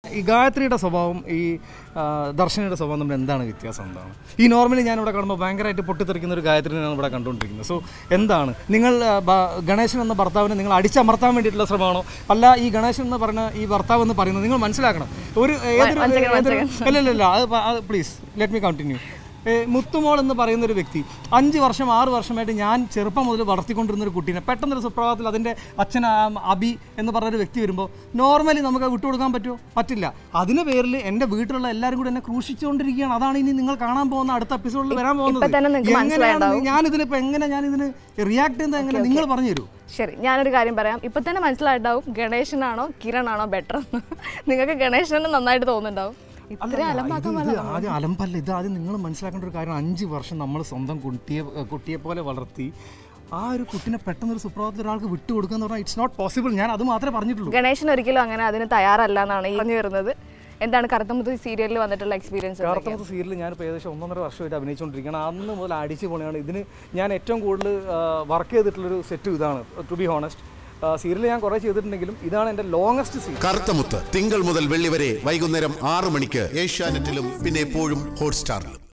ഈ ഗായത്രിയുടെ സ്വഭാവം ഈ ആ, ദർശനയുടെ സ്വഭാവം തമ്മിൽ എന്താണ് വ്യത്യാസം എന്താണ് ഈ നോർമലി ഞാൻ ഇവിടെ കാണുമ്പോൾ ഭയങ്കരമായിട്ട് പൊട്ടിത്തെറിക്കുന്ന ഒരു ഗായത്രിയാണ് ഇവിടെ കണ്ടുകൊണ്ടിരിക്കുന്നത് സോ എന്താണ് നിങ്ങൾ ആ, ബ- ഗണേശൻ എന്ന ഭർത്താവിനെ നിങ്ങൾ അടിച്ചമർത്താൻ വേണ്ടിയിട്ടുള്ള ശ്രമമാണോ അല്ല ഈ ഗണേശൻ എന്ന് പറഞ്ഞ ഈ ഭർത്താവ് എന്ന് പറയുന്നത് നിങ്ങൾ മനസ്സിലാക്കണം ഒരു ഏതൊരു one second, one ഏതൊരു- ഇല്ല ഇല്ല ഇല്ല അത് please let me continue Muthumol എന്ന് പറയുന്ന ഒരു വ്യക്തി അഞ്ച് വർഷം ആറ് വർഷമായിട്ട് ഞാൻ ചെറുപ്പം മുതൽ വളർത്തിക്കൊണ്ടിരുന്ന ഒരു കുട്ടീനെ പെട്ടെന്നൊരു സുപ്രഭാതത്തിൽ അതിൻ്റെ അച്ഛൻ ആ, അബി എന്ന് പറഞ്ഞൊരു വ്യക്തി വരുമ്പോൾ നോർമലി നമുക്ക് അത് വിട്ടുകൊടുക്കാൻ പറ്റുമോ പറ്റില്ല അതിന് പേരിൽ എൻ്റെ വീട്ടിലുള്ള എല്ലാവരും കൂടി എന്നെ ക്രൂശിച്ചുകൊണ്ടിരിക്കുകയാണ് അതാണ് ഇനി നിങ്ങൾ കാണാൻ പോകുന്ന അടുത്ത എപ്പിസോഡിൽ വരാൻ പോകുന്നത് ഇപ്പൊ തന്നെ നിങ്ങൾക്ക് എങ്ങനെയാണ് മനസ്സിലായിട്ടുണ്ടാവും. ഞാനിതിനിപ്പോൾ എങ്ങനെ ഞാനിതിന് റിയാക്ട് ചെയ്യുന്നത് എങ്ങനെ നിങ്ങൾ പറഞ്ഞു തരൂ ശരി ഞാനൊരു കാര്യം പറയാം ഇപ്പൊ തന്നെ മനസ്സിലായിട്ടുണ്ടാവും ഗണേശനാണോ കിരണാണോ ബെറ്റർ നിങ്ങൾക്ക് ഗണേശനെ നന്നായിട്ട് തോന്നുന്നുണ്ടാവും ഇത്ര അലമ്പാക്കാൻ ഇത് ഇത് ആദ്യം അലമ്പല്ല ഇത് ആദ്യം നിങ്ങൾ മനസ്സിലാക്കേണ്ട ഒരു കാര്യം അഞ്ച് വർഷം നമ്മൾ സ്വന്തം കുട്ടിയെ കുട്ടിയെ പോലെ വളർത്തി ആ ഒരു കുട്ടിനെ പെട്ടെന്ന് ഒരു സുപ്രഭാതത്തിൽ ഒരാൾക്ക് വിട്ടു കൊടുക്കുക എന്ന് പറഞ്ഞാൽ ഇറ്റ്സ് നോട്ട് പോസിബിൾ ഞാൻ അത് മാത്രമേ പറഞ്ഞിട്ടുള്ളൂ ഗണേശൻ ഒരിക്കലും അങ്ങനെ അതിന് തയ്യാറല്ല എന്നാണ് ഈ പറഞ്ഞു വരുന്നത് എന്താണ് കറുത്തമുത്ത് സീരിയലിൽ വന്നിട്ടുള്ള എക്സ്പീരിയൻസ് കാർത്തമത്ത് സീരിയൽ ഞാനിപ്പോൾ ഏകദേശം ഒന്നൊന്നര വർഷമായിട്ട് അഭിനയിച്ചുകൊണ്ടിരിക്കുകയാണ് അന്ന് മുതൽ അടിച്ച് പൊളിയാണ് ഇതിന് ഞാൻ ഏറ്റവും കൂടുതൽ വർക്ക് ചെയ്തിട്ടുള്ളൊരു സെറ്റ് ഇതാണ് ടു ബി ഹോണസ്റ്റ് സീരിയൽ ഞാൻ കുറേ ചെയ്തിട്ടുണ്ടെങ്കിലും ഇതാണ് എൻ്റെ ലോങ്ങസ്റ്റ് സീരിയൽ കറുത്തമുത്ത് തിങ്കൾ മുതൽ വെള്ളി വരെ വൈകുന്നേരം ആറ് മണിക്ക് ഏഷ്യാനെറ്റിലും പിന്നെ എപ്പോഴും ഹോട്ട്സ്റ്റാറിലും